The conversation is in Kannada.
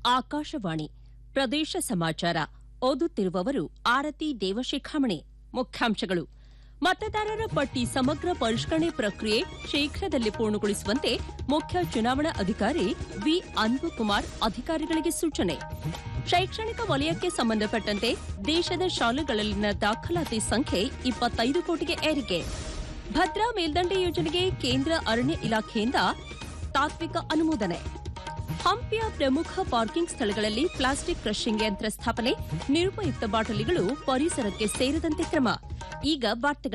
ಆಕಾಶವಾಣಿ ಪ್ರದೇಶ ಸಮಾಚಾರ ಓದುತ್ತಿರುವವರು ಆರತಿ ದೇವಶಿಖಾಮಣಿ ಮುಖ್ಯಾಂಶಗಳು ಮತದಾರರ ಪಟ್ಟಿ ಸಮಗ್ರ ಪರಿಷ್ಕರಣೆ ಪ್ರಕ್ರಿಯೆ ಶೀಘ್ರದಲ್ಲೇ ಪೂರ್ಣಗೊಳಿಸುವಂತೆ ಮುಖ್ಯ ಚುನಾವಣಾ ಅಧಿಕಾರಿ ವಿ ಅನ್ಬುಕುಮಾರ್ ಅಧಿಕಾರಿಗಳಿಗೆ ಸೂಚನೆ ಶೈಕ್ಷಣಿಕ ವಲಯಕ್ಕೆ ಸಂಬಂಧಪಟ್ಟಂತೆ ದೇಶದ ಶಾಲೆಗಳಲ್ಲಿನ ದಾಖಲಾತಿ ಸಂಖ್ಯೆ ಇಪ್ಪತ್ತೈದು ಕೋಟಿಗೆ ಏರಿಕೆ ಭದ್ರಾ ಮೇಲ್ದಂಡೆ ಯೋಜನೆಗೆ ಕೇಂದ್ರ ಅರಣ್ಯ ಇಲಾಖೆಯಿಂದ ತಾತ್ವಿಕ ಅನುಮೋದನೆ ಹಂಪಿಯ ಪ್ರಮುಖ ಪಾರ್ಕಿಂಗ್ ಸ್ಥಳಗಳಲ್ಲಿ ಪ್ಲಾಸ್ಟಿಕ್ ಕ್ರಷಿಂಗ್ ಯಂತ್ರ ಸ್ಥಾಪನೆ ನಿರುಪಯುಕ್ತ ಬಾಟಲಿಗಳು ಪರಿಸರಕ್ಕೆ ಸೇರದಂತೆ ಕ್ರಮ ಈಗ ವಾರ್ತೆಗಳ